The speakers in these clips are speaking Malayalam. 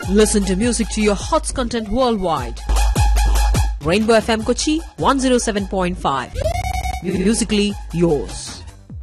Listen to music to your hots content worldwide. Rainbow FM Kochi 107.5. Musically yours.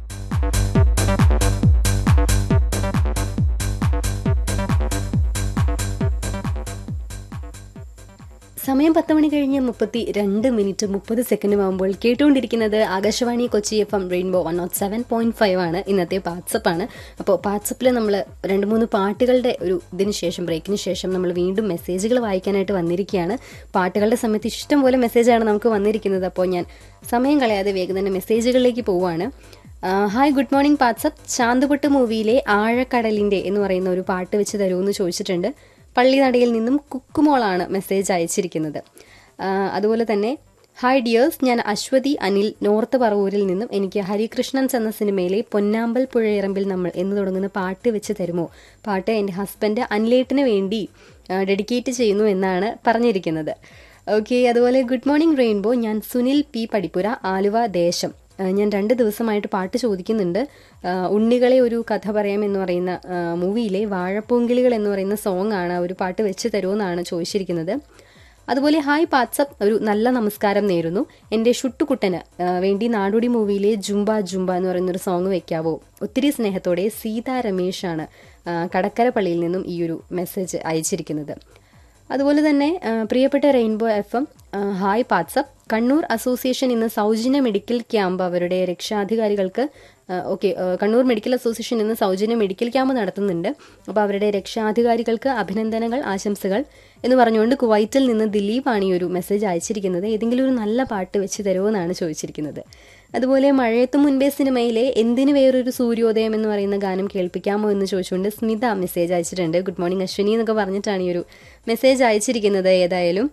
സമയം പത്ത് മണി കഴിഞ്ഞ് മുപ്പത്തി രണ്ട് മിനിറ്റ് മുപ്പത് സെക്കൻഡും ആകുമ്പോൾ കേട്ടുകൊണ്ടിരിക്കുന്നത് Akashvani Kochi F M rainbow one nought seven point five ആണ് ഇന്നത്തെ വാട്സപ്പ് ആണ് അപ്പോൾ വാട്സപ്പിൽ നമ്മൾ രണ്ട് മൂന്ന് പാട്ടുകളുടെ ഒരു ഇതിന് ശേഷം ബ്രേക്കിന് ശേഷം നമ്മൾ വീണ്ടും മെസ്സേജുകൾ വായിക്കാനായിട്ട് വന്നിരിക്കുകയാണ് പാട്ടുകളുടെ സമയത്ത് ഇഷ്ടം പോലെ മെസ്സേജാണ് നമുക്ക് വന്നിരിക്കുന്നത് അപ്പോൾ ഞാൻ സമയം കളയാതെ വേഗം തന്നെ മെസ്സേജുകളിലേക്ക് പോവുകയാണ് hi good morning WhatsApp Chanthupottu മൂവിയിലെ ആഴക്കടലിൻ്റെ എന്ന് പറയുന്ന ഒരു പാട്ട് വെച്ച് തരുമെന്ന് ചോദിച്ചിട്ടുണ്ട് പള്ളിനടയിൽ നിന്നും കുക്കുമോളാണ് മെസ്സേജ് അയച്ചിരിക്കുന്നത് ആ, അതുപോലെ തന്നെ ഹായ് ഡിയേഴ്സ് ഞാൻ അശ്വതി അനിൽ നോർത്ത് പറവൂരിൽ നിന്നും എനിക്ക് ഹരികൃഷ്ണൻസ് എന്ന സിനിമയിലെ പൊന്നാമ്പൽ പുഴയിറമ്പിൽ നമ്മൾ എന്ന് തുടങ്ങുന്ന പാട്ട് വെച്ച് തരുമോ പാട്ട് എൻ്റെ ഹസ്ബൻഡ് അനിലേട്ടിന് വേണ്ടി ഡെഡിക്കേറ്റ് ചെയ്യുന്നു എന്നാണ് പറഞ്ഞിരിക്കുന്നത് ഓക്കെ അതുപോലെ ഗുഡ് മോർണിംഗ് റെയിൻബോ ഞാൻ സുനിൽ പി പടിപ്പുര ആലുവ ദേശം ആ, ഞാൻ രണ്ട് ദിവസമായിട്ട് പാട്ട് ചോദിക്കുന്നുണ്ട് ആ, ഉണ്ണികളെ ഒരു കഥ പറയാം എന്ന് പറയുന്ന ആ, മൂവിയിലെ വാഴപ്പൂങ്കിളികൾ എന്ന് പറയുന്ന സോങ് ആണ് ആ ഒരു പാട്ട് വെച്ച് തരുമെന്നാണ് ചോദിച്ചിരിക്കുന്നത് അതുപോലെ ഹായ് പാത്സപ്പ് ഒരു നല്ല നമസ്കാരം നേരുന്നു എൻ്റെ ഷുട്ടുകുട്ടന് ആ, വേണ്ടി നാടോടി മൂവിയിലെ ജുംബ ജുംബ എന്ന് പറയുന്നൊരു സോങ് വെക്കാവോ ഒത്തിരി സ്നേഹത്തോടെ സീത രമേശാണ് ആ, കടക്കര പള്ളിയിൽ നിന്നും ഈ ഒരു മെസ്സേജ് അയച്ചിരിക്കുന്നത് അതുപോലെ തന്നെ ആ, പ്രിയപ്പെട്ട rainbow F M hi WhatsApp Kannur association ഇന്ന് സൗജന്യ മെഡിക്കൽ ക്യാമ്പ് അവരുടെ രക്ഷാധികാരികൾക്ക് ഓക്കെ കണ്ണൂർ മെഡിക്കൽ അസോസിയേഷൻ ഇന്ന് സൗജന്യ മെഡിക്കൽ ക്യാമ്പ് നടത്തുന്നുണ്ട് അപ്പോൾ അവരുടെ രക്ഷാധികാരികൾക്ക് അഭിനന്ദനങ്ങൾ ആശംസകൾ എന്ന് പറഞ്ഞുകൊണ്ട് കുവൈറ്റിൽ നിന്ന് ദിലീപാണ് ഈ ഒരു മെസ്സേജ് അയച്ചിരിക്കുന്നത് ഏതെങ്കിലും ഒരു നല്ല പാട്ട് വെച്ച് തരുമോ എന്നാണ് ചോദിച്ചിരിക്കുന്നത് അതുപോലെ മഴയത്തു മുൻപേ സിനിമയിലെ എന്തിനു വേറൊരു സൂര്യോദയം എന്ന് പറയുന്ന ഗാനം കേൾപ്പിക്കാമോ എന്ന് ചോദിച്ചുകൊണ്ട് സ്മിത മെസ്സേജ് അയച്ചിട്ടുണ്ട് ഗുഡ് മോർണിംഗ് അശ്വിനി എന്നൊക്കെ പറഞ്ഞിട്ടാണ് ഈ ഒരു മെസ്സേജ് അയച്ചിരിക്കുന്നത് ഏതായാലും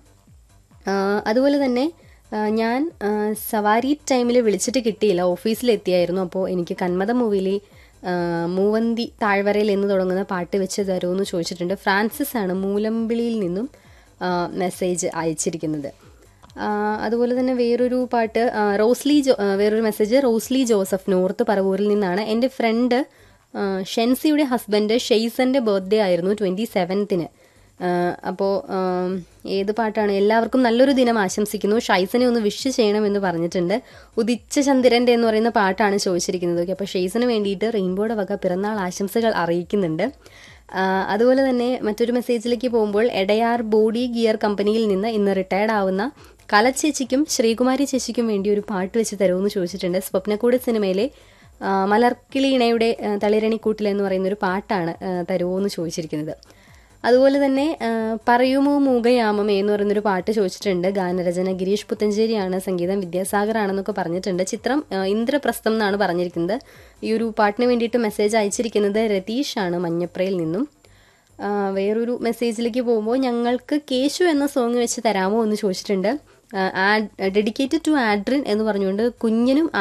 ആ, അതുപോലെ തന്നെ ആ, ഞാൻ ആ, സവാരി ടൈമിൽ വിളിച്ചിട്ട് കിട്ടിയില്ല ഓഫീസിലെത്തിയായിരുന്നു അപ്പോൾ എനിക്ക് കന്മത മൂവിയിലെ ആ, മൂവന്തി താഴ്വരയിൽ എന്ന് തുടങ്ങുന്ന പാട്ട് വെച്ച് തരുമെന്ന് ചോദിച്ചിട്ടുണ്ട് ഫ്രാൻസിസ് ആണ് മൂലമ്പിളിയിൽ നിന്നും ആ, മെസ്സേജ് അയച്ചിരിക്കുന്നത് ആ, അതുപോലെ തന്നെ വേറൊരു പാട്ട് ആ, റോസ്ലി ജോ ആ, വേറൊരു മെസ്സേജ് റോസ്ലി ജോസഫ് നോർത്ത് പറവൂരിൽ നിന്നാണ് എൻ്റെ ഫ്രണ്ട് ഷെൻസിയുടെ ഹസ്ബൻഡ് ഷെയ്സന്റെ ബർത്ത്ഡേ ആയിരുന്നു ട്വൻറ്റി സെവൻത്തിന് അപ്പോൾ ഏത് പാട്ടാണ് എല്ലാവർക്കും നല്ലൊരു ദിനം ആശംസിക്കുന്നു ഷൈസനെ ഒന്ന് വിഷ് ചെയ്യണമെന്ന് പറഞ്ഞിട്ടുണ്ട് ഉദിച്ച ചന്ദ്രൻ്റെ എന്ന് പറയുന്ന പാട്ടാണ് ചോദിച്ചിരിക്കുന്നത് ഓക്കെ അപ്പോൾ ഷെയ്സന് വേണ്ടിയിട്ട് റെയിൻബോയുടെ വക പിറന്നാൾ ആശംസകൾ അറിയിക്കുന്നുണ്ട് ആ, അതുപോലെ തന്നെ മറ്റൊരു മെസ്സേജിലേക്ക് പോകുമ്പോൾ എടയാർ ബോഡി ഗിയർ കമ്പനിയിൽ നിന്ന് ഇന്ന് റിട്ടയർഡ് ആവുന്ന കല ചേച്ചിക്കും ശ്രീകുമാരി ചേച്ചിക്കും വേണ്ടി ഒരു പാട്ട് വെച്ച് തരുമെന്ന് ചോദിച്ചിട്ടുണ്ട് സ്വപ്നക്കൂട് സിനിമയിലെ ആ, മലർക്കിളി ഇണയുടെ ആ, തളിരണിക്കൂട്ടിൽ എന്ന് പറയുന്ന ഒരു പാട്ടാണ് ആ, തരുമോ എന്ന് ചോദിച്ചിരിക്കുന്നത് അതുപോലെ തന്നെ ആ, പറയുമോ മൂകയാമമേ എന്ന് പറയുന്നൊരു പാട്ട് ചോദിച്ചിട്ടുണ്ട് ഗാനരചന ഗിരീഷ് പുത്തഞ്ചേരിയാണ് സംഗീതം വിദ്യാസാഗർ ആണെന്നൊക്കെ പറഞ്ഞിട്ടുണ്ട് ചിത്രം ആ, ഇന്ദ്രപ്രസ്ഥം എന്നാണ് പറഞ്ഞിരിക്കുന്നത് ഈ ഒരു പാട്ടിന് വേണ്ടിയിട്ട് മെസ്സേജ് അയച്ചിരിക്കുന്നത് രതീഷാണ് മഞ്ഞപ്രയിൽ നിന്നും ആ, വേറൊരു മെസ്സേജിലേക്ക് പോകുമ്പോൾ ഞങ്ങൾക്ക് കേശു എന്ന സോങ് വെച്ച് തരാമോ എന്ന് ചോദിച്ചിട്ടുണ്ട് ഡെഡിക്കേറ്റഡ് ടു ആഡ്രിൻ എന്ന് പറഞ്ഞുകൊണ്ട് കുഞ്ഞിനും